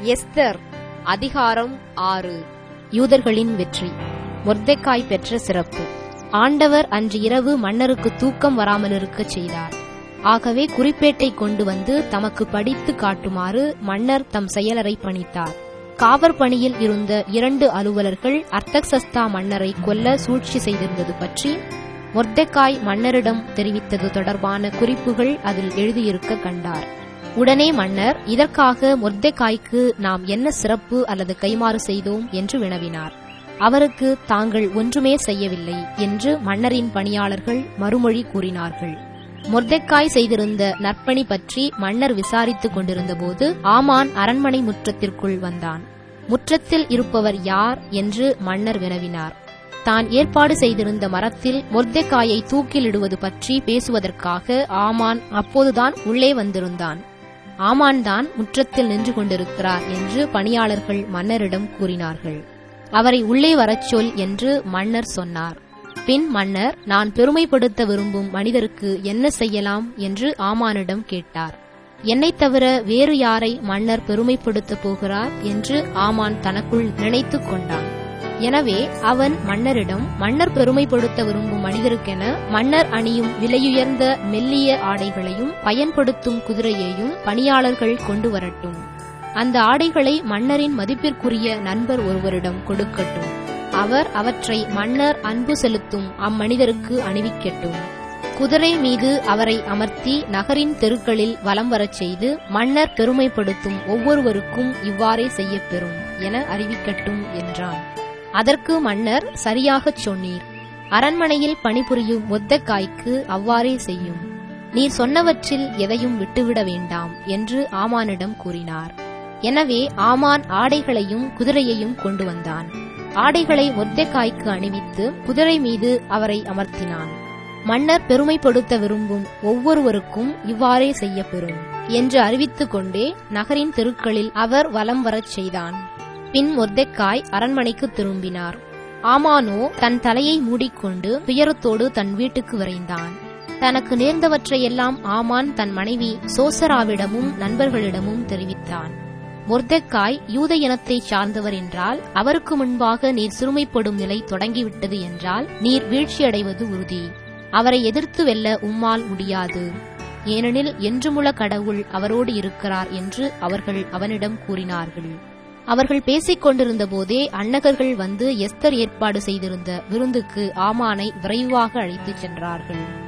Esther அதிகாரம் ஆறு யூதர்களின் வெற்றி மொர்தெக்காய் பெற்ற சிறப்பு ஆண்டவர் அன்று இரவு மன்னருக்கு தூக்கம் வராமலிருக்கச் செய்தார் ஆகவே குறிப்பேட்டை கொண்டு வந்து தமக்கு படித்து காட்டுமாறு மன்னர் தம் செயலரை பணித்தார் காவற் பணியில் இருந்த இரண்டு அலுவலர்கள் அர்த்தக்சஸ்தா மன்னரை கொல்ல சூழ்ச்சி செய்திருந்தது பற்றி மொர்தெக்காய் மன்னரிடம் தெரிவித்தது தொடர்பான குறிப்புகள் அதில் எழுதியிருக்க கண்டார் உடனே மன்னர் இதற்காக மொர்தெக்காய்க்கு நாம் என்ன சிறப்பு அல்லது கைமாறு செய்தோம் என்று வினவினார் அவருக்கு தாங்கள் ஒன்றுமே செய்யவில்லை என்று மன்னரின் பணியாளர்கள் மறுமொழி கூறினார்கள் மொர்தெக்காய் செய்திருந்த நற்பணி பற்றி மன்னர் விசாரித்துக் கொண்டிருந்தபோது ஆமான் அரண்மனை முற்றத்திற்குள் வந்தான் முற்றத்தில் இருப்பவர் யார் என்று மன்னர் வினவினார் தான் ஏற்பாடு செய்திருந்த மரத்தில் மொர்தெக்காயை தூக்கிலிடுவது பற்றி பேசுவதற்காக ஆமான் அப்போதுதான் உள்ளே வந்திருந்தான் ஆமான் தான் முற்றத்தில் நின்று கொண்டிருக்கிறார் என்று பணியாளர்கள் மன்னரிடம் கூறினார்கள் அவரை உள்ளே வரச் சொல் என்று மன்னர் சொன்னார் பின் மன்னர் நான் பெருமைப்படுத்த விரும்பும் மனிதருக்கு என்ன செய்யலாம் என்று ஆமானிடம் கேட்டார் என்னைத் தவிர வேறு யாரை மன்னர் பெருமைப்படுத்தப் போகிறார் என்று ஆமான் தனக்குள் நினைத்துக் கொண்டான் எனவே அவன் மன்னரிடம் மன்னர் பெருமைப்படுத்த விரும்பும் மனிதருக்கென மன்னர் அணியும் விலையுயர்ந்த மெல்லிய ஆடைகளையும் பயன்படுத்தும் குதிரையையும் பணியாளர்கள் கொண்டு வரட்டும் அந்த ஆடைகளை மன்னரின் மதிப்பிற்குரிய நண்பர் ஒருவரிடம் கொடுக்கட்டும் அவர் அவற்றை மன்னர் அன்பு செலுத்தும் அம்மனிதருக்கு அணிவிக்கட்டும் குதிரை மீது அவரை அமர்த்தி நகரின் தெருக்களில் வலம் வரச் செய்து மன்னர் பெருமைப்படுத்தும் ஒவ்வொருவருக்கும் இவ்வாறே செய்யப்பெறும் என அறிவிக்கட்டும் என்றான் அதற்கு மன்னர் சரியாகச் சொன்னீர் அரண்மனையில் பணிபுரியும் மொத்தக்காய்க்கு அவ்வாறே செய்யும் நீர் சொன்னவற்றில் எதையும் விட்டுவிட வேண்டாம் என்று ஆமானிடம் கூறினார் எனவே ஆமான் ஆடைகளையும் குதிரையையும் கொண்டு வந்தான் ஆடைகளை மொத்தக்காய்க்கு அணிவித்து குதிரை மீது அவரை அமர்த்தினான் மன்னர் பெருமைப்படுத்த விரும்பும் ஒவ்வொருவருக்கும் இவ்வாறே செய்யப்பெறும் என்று அறிவித்துக் கொண்டே நகரின் தெருக்களில் அவர் வலம் வரச் செய்தான் பின் மொர்தெக்காய் அரண்மனைக்கு திரும்பினார் ஆமானோ தன் தலையை மூடிக்கொண்டு துயரத்தோடு தன் வீட்டுக்கு விரைந்தான் தனக்கு நேர்ந்தவற்றையெல்லாம் ஆமான் தன் மனைவி சோசராவிடமும் நண்பர்களிடமும் தெரிவித்தான் மொர்தெக்காய் யூத இனத்தைச் சார்ந்தவர் என்றால் அவருக்கு முன்பாக நீர் சிறுமைப்படும் நிலை தொடங்கிவிட்டது என்றால் நீர் வீழ்ச்சியடைவது உறுதி அவரை எதிர்த்து வெல்ல உம்மால் முடியாது ஏனெனில் என்றுமுள்ள கடவுள் அவரோடு இருக்கிறார் என்று அவர்கள் அவனிடம் கூறினார்கள் அவர்கள் பேசிக் கொண்டிருந்த போதே அன்னகர்கள் வந்து எஸ்தர் ஏற்பாடு செய்திருந்த விருந்துக்கு ஆமானை விரைவாக அழைத்துச் சென்றார்கள்